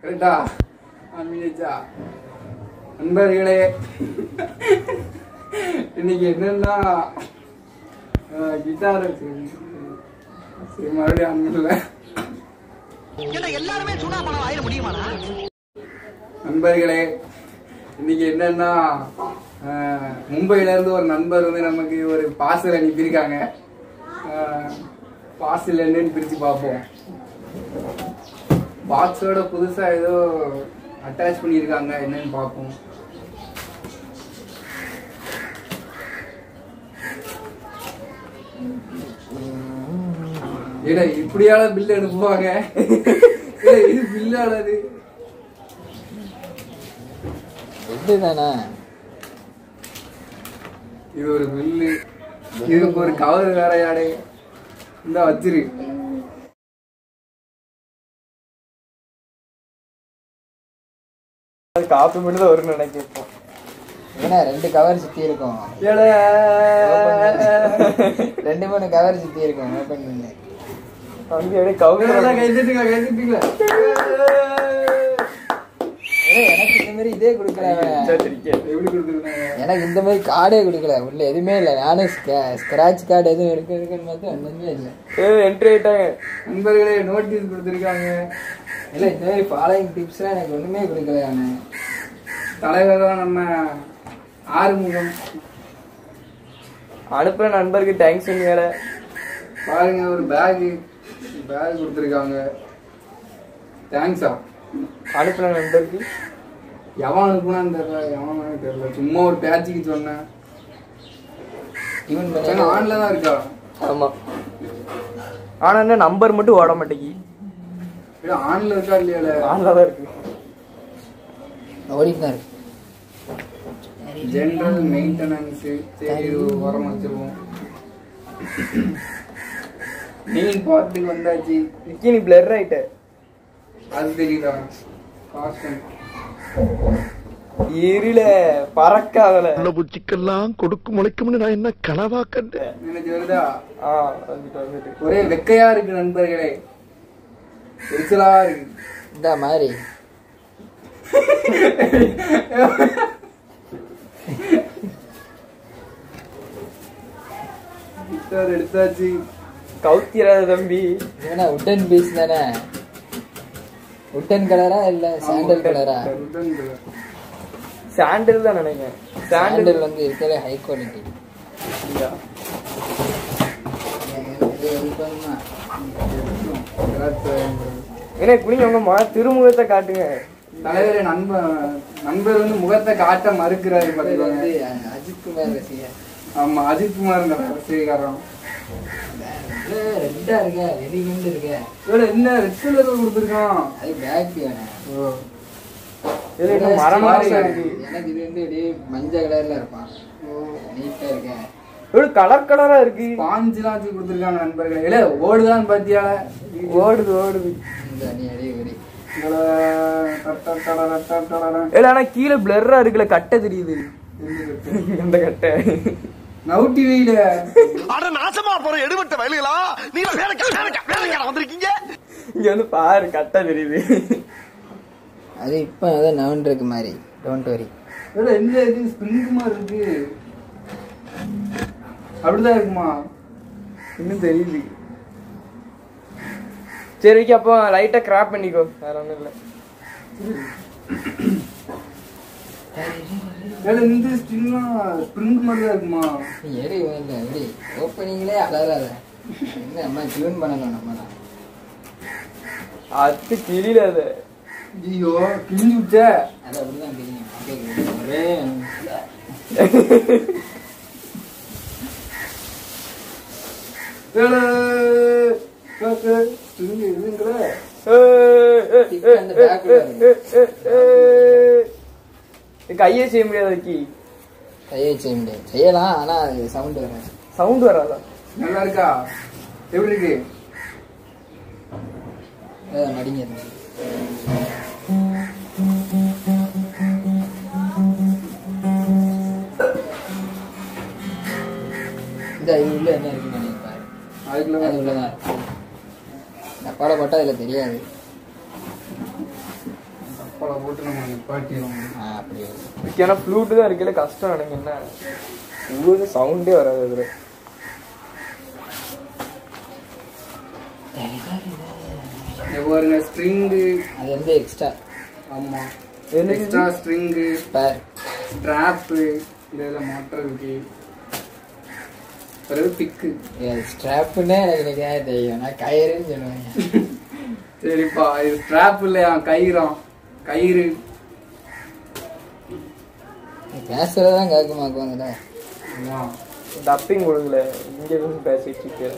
கரெக்டா அம்மிச்சா நண்பர்களே இன்னைக்கு என்னன்னா கிட்டார் சரி மறுபடியும் அன்பில்ல எல்லாருமே சுனா பணம் ஆயிட முடியுமாடா நண்பர்களே இன்னைக்கு என்னன்னா அஹ், மும்பையில இருந்து ஒரு நண்பர் வந்து நமக்கு ஒரு பார்சல் அனுப்பியிருக்காங்க பார்சல் என்னன்னு பிரிச்சு பார்ப்போம் பாக்ஸோட புதுசா ஏதோ அட்டாச் பண்ணியிருக்காங்க என்னன்னு பார்ப்போம் ஏடா இப்படியால பில் அனுப்புவாங்க ஏய், இது பில்லானது இது தானே இது ஒரு பில்லு இதுக்கு ஒரு கவர் வேற யாடே இந்த வச்சிரு காப்பி மட்டும் தான் வரும்னு நினைக்கிறேன் ஏன்னா ரெண்டு கவர் சுத்தி இருக்கும் ரெண்டு மூணு கவர் சுத்தி இருக்கும் ஓபன் பண்ணு தம்பி அப்படியே கவுக்குறான். கை தட்டுங்களா கை தட்டுங்களா ஏய், எனக்கு இந்த மாதிரி இதே கொடுக்கல அவன். சரிக்கே. எப்படி கொடுத்துருக்காங்க எனக்கு இந்த மாதிரி கார்டே கொடுக்கல உள்ள எதுவுமே இல்லை நானும் ஸ்கிராட்ச் கார்டு எதுவும் இருக்கு இருக்குன்னு பார்த்தா ஒண்ணுமே இல்லை ஏய் என்ட்ரி ஆயிட்டாங்க நண்பர்களே நோட்டீஸ் கொடுத்துருக்காங்க இல்லை இந்த மாதிரி ஃபாலோயிங் டிப்ஸ்லாம் எனக்கு ஒண்ணுமே கொடுக்கல அவன் தலைவர் தான் நம்ம ஆறுமுகம் அனுப்புற நண்பருக்கு தேங்க்ஸ் வேற பாருங்க ஒரு பேக் பேக் கொடுத்துருக்காங்க தேங்க்ஸா அனுப்புற நண்பருக்கு எவன் அனுப்புனான்னு தெரியல எவன் தெரியல சும்மா ஒரு பேச்சுக்கு சொன்னேன் இவன் ஏன்னா ஆன்ல தான் இருக்கா ஆமா ஆனா என்ன நம்பர் மட்டும் ஓட மாட்டேங்கி இல்ல ஆன்ல இருக்கா இல்லையால ஆன்ல தான் இருக்கு ஓடிட்டு தான் இருக்கு ஜெனரல் மெயின்டெனன்ஸ் சரி இது உரம் வச்சிருவோம் மெயின் பார்ட்டுக்கு வந்தாச்சு விக்கி நீ பிளர் ஆயிட்ட அது தெரியல காஸ்டன் இருள பறக்காதல உள்ள பூச்சிக்கெல்லாம் கொடுக்கு முளைக்கும்னு நான் என்ன கனவா கண்டேன் எனக்கு வருதா ஆ வந்துட்டு வந்துட்டு ஒரே வெக்கையா இருக்கு நண்பர்களே எரிச்சலா இருக்கு இந்த மாதிரி கிட்டார் எடுத்தாச்சு கவுத்திராத தம்பி ஏன்னா உட்டன் பீஸ் தானே உட்டன் கலரா இல்ல சாண்டல் கலரா ரிட்டன் கலர். சாண்டில் தான் நினைக்கிறேன் சாண்டில் சாண்டல் வந்து இருக்கல ஹை குவாலிட்டி திராட்சை. ஏன்னா குனிங்க உங்க மா திருமுகத்தை காட்டுங்க தலைவரே நண்பர் நண்பர் வந்து முகத்தை காட்ட மறுக்கிறாரு பாத்துக்கோங்க அஜித் குமார் ரசிகர் ஆமா அஜித் குமார் ரசிகரம் ரெட்டா இருக்க வெறி குண்டு இருக்க இவரு என்ன ரெட் கலர் கொடுத்துருக்கான் அது பேக் வேணா இது என்ன மரண மாசம் இருக்கு எனக்கு இது வந்து அப்படியே மஞ்சள் கலர்ல இருப்பான் நீட்டா இருக்க ஒரு கலர் கலரா இருக்கு பாஞ்சுலாம் வச்சு கொடுத்துருக்காங்க நண்பர்களே இல்ல ஓடுதான் பாத்தியா ஓடுது ஓடுது இந்த நீ அடியே வெறி இல்ல ஆனா கீழே பிளர்ரா இருக்குல்ல கட்டை தெரியுது அந்த கட்டை நவுட்டி வெயில அட நாசமா போற எடுபட்ட வயலுகளா நீங்க வேலைக்கா வேலைக்கா வேலைக்கா வந்திருக்கீங்க இங்க வந்து பாரு கட்டை தெரியுது அது இப்போ ஏதோ நவுன் இருக்கு மாதிரி டோன்ட் வரி இல்ல என்ன இது ஸ்ப்ரிங் மாதிரி இருக்கு அப்படிதான் இருக்குமா இன்னும் தெரியுது சரி ஓகே அப்போ லைட்டா கிராப் பண்ணிக்கோ வேற ஒண்ணும் இல்ல இல்ல இந்த ஸ்டில்லாம் ஸ்ப்ரிங் மாதிரி தான் இருக்குமா நீ எடி இல்லை எடி ஓப்பனிங்லேயே அலறாத என்ன அம்மா டியூன் பண்ணணும் நம்ம தான் அது கிளியில அது ஐயோ கிழிஞ்சு விட்ட அது அப்படிதான் தெரியும் கேக்குது. ஒரே ஏலே, காக்கு, string இதுங்கிற Stick அந்த back ல இருக்கு. கையே செய்ய முடியாது வைக்கி கையை செய்ய முடியாது செய்யலாம் ஆனா அது சவுண்ட் வராது சவுண்ட் வராதா நல்லா இருக்கா எப்படி இருக்கு ஏதோ நடிங்க இருந்துச்சு. இந்த இது உள்ள என்ன இருக்குன்னு நினைக்க பாரு அதுக்குள்ள அது உள்ளதான் இருக்கு டப்பால போட்டா இதுல தெரியாது டப்பால போட்டு நம்ம நிப்பாட்டிடுவோம் ஆ, அப்படி ஏன்னா ஃப்ளூட்டு தான் இருக்கல கஷ்டம் எனக்கு என்ன உங்களுக்கு சவுண்டே வராது அதுல இங்க பாருங்க ஸ்ட்ரிங்கு அது வந்து எக்ஸ்ட்ரா ஆமா என்னது இது? எக்ஸ்ட்ரா ஸ்ட்ரிங்கு பேர் ஸ்ட்ராப்பு இதெல்லாம் மாட்டுறதுக்கு பிறகு பிக்கு ஸ்ட்ராப்புன்னே எனக்கு இன்னைக்கு தான் தெரியும் நான் கயிறுன்னு சொல்லுவேன் சரிப்பா இது ஸ்ட்ராப் இல்லையா கயிறாம் கயிறு பேசுறதான் கேட்குமாக்குவாங்கடா ஆமா டப்பிங் கொடுக்கல இங்க இருந்து பேசிட்டு இருக்கேன்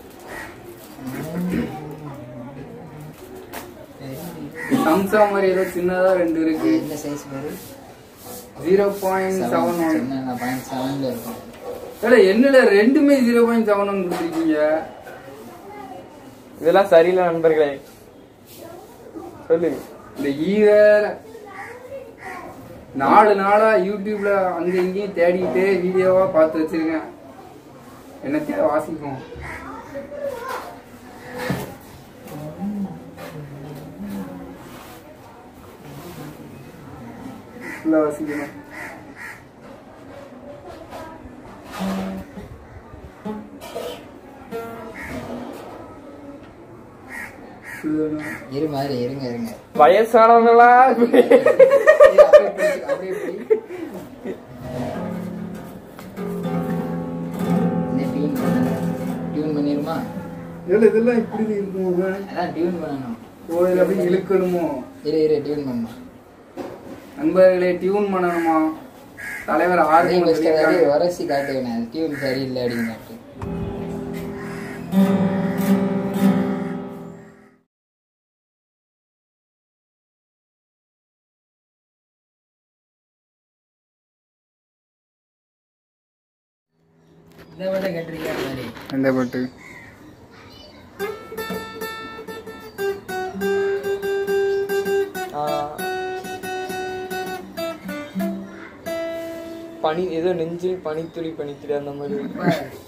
சம்சா மாதிரி ஏதோ சின்னதா ரெண்டு இருக்கு என்ன சைஸ் பேரு zero point seven one seven point செவன்ல இருக்கும் இல்ல என்னல ரெண்டுமே ஜீரோ பாயிண்ட் செவன் ஒன் கொடுத்துருக்கீங்க இதெல்லாம் சரியில்லை நண்பர்களே சொல்லு இந்த ஈர நாலு நாளா யூடியூப்ல அங்க இங்கேயும் தேடிக்கிட்டே வீடியோவா பார்த்து வச்சிருக்கேன் என்னத்தையா வாசிக்கும் ஃபுல்லா வாசிக்கணும் ஃபுல்லா இரு மாதிரி இருங்க இருங்க வயசானவங்களா இரு, அப்படியே பிடிச்சு, அப்படியே பிடி. இந்த டியூன் பண்ணு. டியூன் பண்ணிருமா இல்ல இதெல்லாம் இப்படி இருக்குமோ அதான் டியூன் பண்ணணும் கோயில் அப்படியே இழுக்கணுமோ இரு இரு டியூன் பண்ணணும் நண்பர்களே டியூன் பண்ணணுமா தலைவர் அதே ஆர்வம் ஃபஸ்ட்டு அப்படியே சொல்லியிருக்காங்க. உரசி காட்டுவேன் டியூன் சரியில்லை அப்படின்னு காட்டு இந்த பாட்டை கேட்டிருக்கியா மாதிரி எந்த பாட்டு ஆ. பனி ஏதோ நெஞ்சில் பனித்துளி பனித்துளி அந்த மாதிரி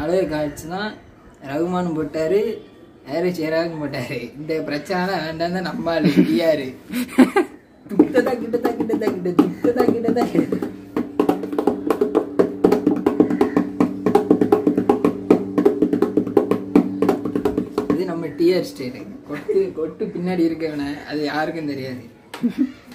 பழைய காட்சி தான் ரகுமான் போட்டாரு யாரு சேராகும் போட்டாரு இந்த பிரச்சனை வேண்டாம் தான் நம்ம ஆளு டிஆர் துட்டதா கிட்டதா கிட்டதா கிட்ட துட்டதா கிட்டதா கிட்ட இது நம்ம டிஆர் ஸ்டைலு கொட்டு கொட்டு பின்னாடி இருக்கவன அது யாருக்கும் தெரியாது